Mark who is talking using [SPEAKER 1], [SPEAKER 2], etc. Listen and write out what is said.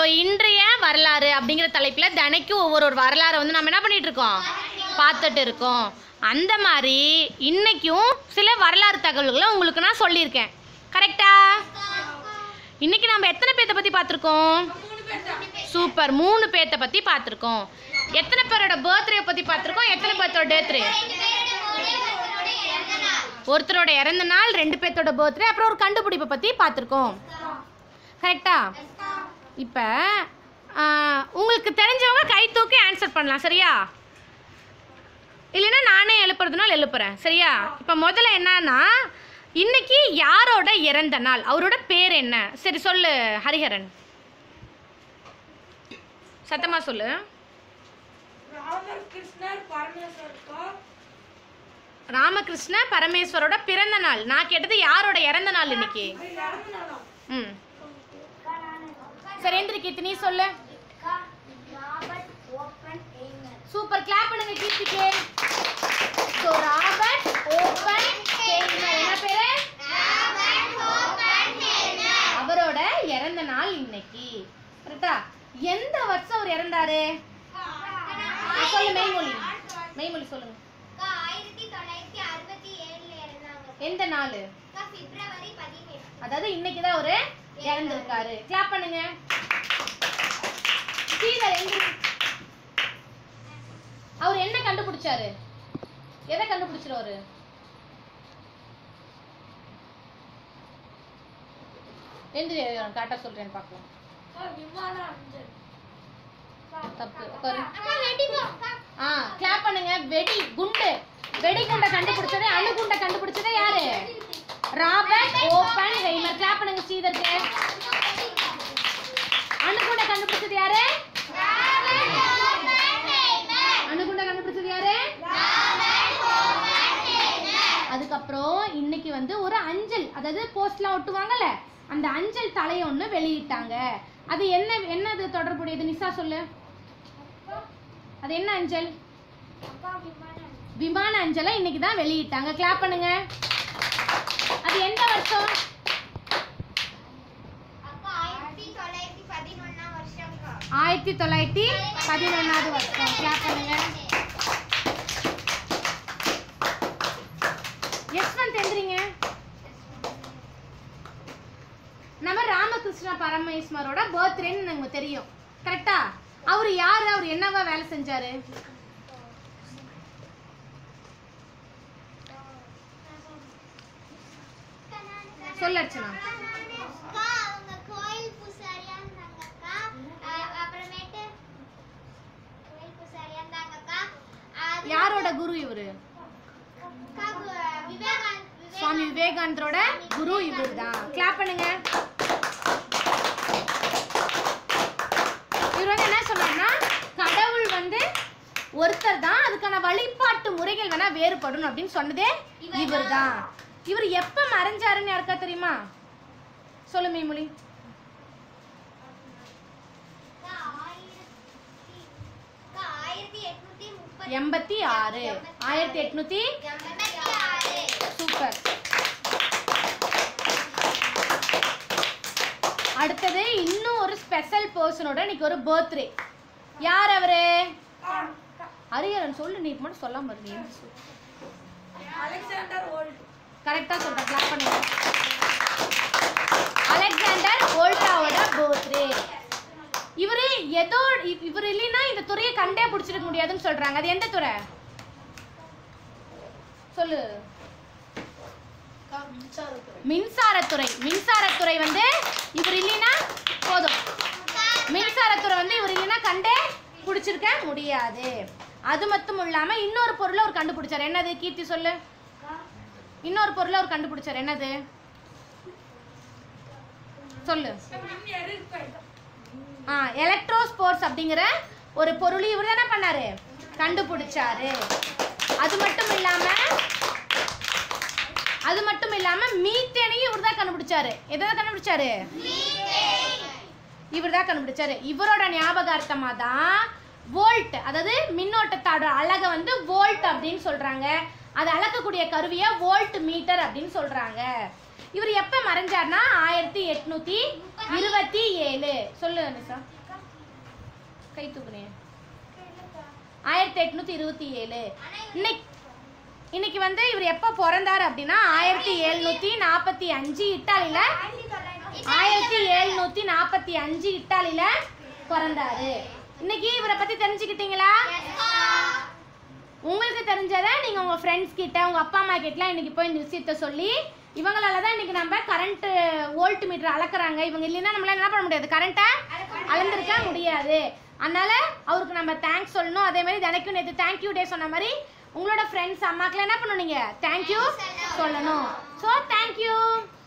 [SPEAKER 1] So இன்றைய வரலாறு அப்படிங்கிற தலைப்பில் தினைக்கும் ஒவ்வொரு ஒரு வரலாறை வந்து நம்ம என்ன பண்ணிட்டு இருக்கோம் பார்த்துட்டு இருக்கோம் அந்த மாதிரி இன்னைக்கும் சில வரலாறு தகவல்களை உங்களுக்கு நான் சொல்லியிருக்கேன் கரெக்டா இன்னைக்கு நம்ம எத்தனை பேர்த்த பற்றி பார்த்துருக்கோம் சூப்பர் மூணு பேர்த்த பற்றி பார்த்துருக்கோம் எத்தனை பேரோட பர்த்டே பற்றி பார்த்துருக்கோம் எத்தனை பேர்த்தோட டேத்ரே ஒருத்தரோட இறந்த நாள் ரெண்டு பேர்த்தோட பர்த்டே அப்புறம் ஒரு கண்டுபிடிப்பை பற்றி பார்த்துருக்கோம் கரெக்டா இப்போ உங்களுக்கு தெரிஞ்சவங்க கை தூக்கி ஆன்சர் பண்ணலாம் சரியா இல்லைன்னா நானே எழுப்புறதுனால எழுப்புறேன் சரியா இப்போ முதல்ல என்னன்னா இன்னைக்கு யாரோட இறந்த நாள் அவரோட பேர் என்ன சரி சொல்லு ஹரிஹரன் சத்தமா சொல்லு
[SPEAKER 2] ராமர் கிருஷ்ணர் பரமேஸ்வரக்கா
[SPEAKER 1] ராமகிருஷ்ண பரமேஸ்வரோட பிறந்த நாள் நான் கேட்டது யாரோட இறந்த நாள் இன்னைக்கு
[SPEAKER 2] இறந்து நாளா
[SPEAKER 1] ம் சரி எந்திரி கீர்த்தி நீ சொல்லு சூப்பர் கிளாப் பண்ணுங்க கீர்த்திக்கு ஸோ ராபர்ட் ஓபன் ஹேய்மர் என்ன பேரு அவரோட இறந்த நாள் இன்னைக்கு கரெக்டா எந்த வருஷம் அவர் இறந்தாரு சொல்லு மெய்மொழி மெய்மொழி சொல்லுங்க
[SPEAKER 3] ஆயிரத்தி தொள்ளாயிரத்தி அறுபத்தி ஏழுல இருந்தாங்க
[SPEAKER 1] எந்த நாள்
[SPEAKER 3] பிப்ரவரி பதினெட்டு
[SPEAKER 1] அதாவது இன்னைக்கு தான் அவரு இறந்திருக்காரு கிளாப் பண்ணுங்க ஸ்ரீதர் எந்திரி. அவர் என்ன கண்டுபிடிச்சாரு எதை கண்டுபிடிச்சிருவாரு எந்திரி காட்ட சொல்றேன் பார்க்கலாம்
[SPEAKER 2] விமான அஞ்சல்
[SPEAKER 1] தப்பு உட்காரு ஆ கிளாப் பண்ணுங்க வெடி குண்டு வெடி குண்டை கண்டுபிடிச்சது அணுகுண்டை கண்டுபிடிச்சது யாரு ராபர்ட் ஓபன் ஹெய்மர் கிளாப் பண்ணுங்க ஸ்ரீதருக்கு அணுகுண்டை கண்டுபிடிச்சது யாரு அணுகுண்டை கண்டுபிடிச்சது யாரு அதுக்கப்புறம் இன்னைக்கு வந்து ஒரு அஞ்சல் அதாவது போஸ்ட்லாம் ஒட்டுவாங்கல்ல அந்த அஞ்சல் தலையை ஒன்று வெளியிட்டாங்க அது என்ன என்னது தொடர்புடையது நிசா சொல்லு அது என்ன அஞ்சல்
[SPEAKER 3] அப்பா விமானம்
[SPEAKER 1] விமான அஞ்சலை இன்னைக்கு தான் வெளியிட்டாங்க கிளாப் பண்ணுங்க அது எந்த வருஷம்
[SPEAKER 3] அப்பா ஆயிரத்தி தொள்ளாயிரத்தி பதினொன்னாம் வருஷம்க்கா
[SPEAKER 1] ஆயிரத்தி தொள்ளாயிரத்தி பதினொன்னாவது வருஷம் கிளாப் பண்ணுங்க யஷ்வந்த் எந்திரிங்க நம்ம ராமகிருஷ்ண பரமேஸ்வரோட பர்த்டேன்னு நமக்கு தெரியும் கரெக்டா அவர் யாரு அவர் என்னவா வேலை செஞ்சாரு சொல்லு அர்ச்சனா
[SPEAKER 3] அக்கா அவங்க கோயில் பூசாரியா இருந்தாங்கக்கா அஹ் அப்புறமேட்டு கோயில் பூசாரியா இருந்தாங்கக்கா அது
[SPEAKER 1] யாரோட குரு இவரு
[SPEAKER 3] அக்கா கு- விவேகானந்த்
[SPEAKER 1] சுவாமி விவேகானந்தரோட குரு இவர் தான் கிளாப் பண்ணுங்க இவர் வந்து என்ன சொல்றாருன்னா கடவுள் வந்து ஒருத்தர் தான் அதுக்கான வழிபாட்டு முறைகள் வேணா வேறுபடும் அப்படின்னு சொன்னதே இவர் தான் இவர் எப்ப மறைஞ்சாருன்னு யாருக்கா தெரியுமா சொல்லு மீமொழி
[SPEAKER 3] அக்கா ஆயிரத்தி அக்கா ஆயிரத்தி எட்நூத்தி முப்பத்தி
[SPEAKER 1] எண்பத்தி ஆறு ஆயிரத்தி எட்நூத்தி
[SPEAKER 3] எண்பத்தி ஆறு
[SPEAKER 1] சூப்பர் அடுத்தது இன்னும் ஒரு ஸ்பெஷல் பர்சனோட இன்னைக்கு ஒரு பர்த்டே யார் அவரு ஹரிஹரன் சொல்லு நீ மட்டும் சொல்லாம இரு, நீ என்ன சொல்லு.
[SPEAKER 2] அலெக்சாண்டர் ஓல்ட்
[SPEAKER 1] கரெக்டா சொல்ற கிளாப் பண்ணுங்க அலெக்சாண்டர் ஓல்டாவோட பர்த்டே இவரு ஏதோ இ- இவர் இல்லைன்னா இந்த துறையை கண்டே பிடிச்சிருக்க முடியாதுன்னு சொல்றாங்க அது எந்த துறை சொல்லு மின்சாரத்துறை மின்சாரத்துறை வந்து இவர் இல்லைன்னா போதும் மின்சாரத்துறை வந்து இவர் இல்லைன்னா கண்டே பிடிச்சிருக்க முடியாது அது மட்டும் இல்லாம இன்னொரு பொருளை அவர் கண்டுபிடிச்சார் என்னது கீர்த்தி சொல்லு இன்னொரு பொருளை அவர் கண்டுபிடிச்சார் என்னது சொல்லு
[SPEAKER 2] மின் எரிப்பை
[SPEAKER 1] ஆ எலக்ட்ரோஸ்போர்ட்ஸ் அப்படிங்கிற ஒரு பொருள் இவர் என்ன பண்ணாரு கண்டுபிடிச்சாரு அது மட்டும் இல்லாம அது மட்டும் இல்லாம மீத்தேனையும் இவர் தான் கண்டுபிடிச்சாரு எதை கண்டுபிடிச்சாரு இவர் தான் கண்டுபிடிச்சாரு இவரோட ஞாபகார்த்தமாக தான் வோல்ட் அதாவது மின்னோட்டத்தோட அழகை வந்து வோல்ட் அப்படின்னு சொல்றாங்க அது அளக்கக்கூடிய கருவியை வோல்ட் மீட்டர் அப்படின்னு சொல்றாங்க இவர் எப்போ மறைஞ்சார்னா ஆயிரத்தி எட்நூத்தி இருபத்தி ஏழு சொல்லு நிசா கை தூக்குனேன் ஆயிரத்தி எட்நூத்தி இருபத்தி ஏழு இன்னைக்கு இன்னைக்கு வந்து இவர் எப்போ பிறந்தார் அப்படின்னா ஆயிரத்தி எழுநூத்தி நாற்பத்தி அஞ்சு இட்டாலியில ஆயிரத்தி எழுநூத்தி நாற்பத்தி அஞ்சு இட்டாலியில பிறந்தாரு இன்னைக்கு இவரை பத்தி தெரிஞ்சுக்கிட்டீங்களா உங்களுக்கு தெரிஞ்சதை நீங்க உங்க ஃப்ரெண்ட்ஸ் கிட்ட உங்க அப்பா அம்மா கிட்டலாம் இன்னைக்கு போய் இந்த விஷயத்த சொல்லி இவங்களால தான் இன்னைக்கு நம்ம கரண்ட் வோல்ட் மீட்டர் அளக்குறாங்க இவங்க இல்லைன்னா நம்மளால என்ன பண்ண முடியாது கரண்ட்டை அளந்திருக்க முடியாது அதனால அவருக்கு நம்ம தேங்க்ஸ் சொல்லணும் அதே மாதிரி தினைக்கும் நேற்று தேங்க்யூ டே சொன்ன மாதிரி உங்களோட ஃப்ரெண்ட்ஸ் அம்மாக்கெல்லாம் என்ன பண்ணணும் நீங்க தேங்க்யூ சொல்லணும் ஸோ தேங்க்யூ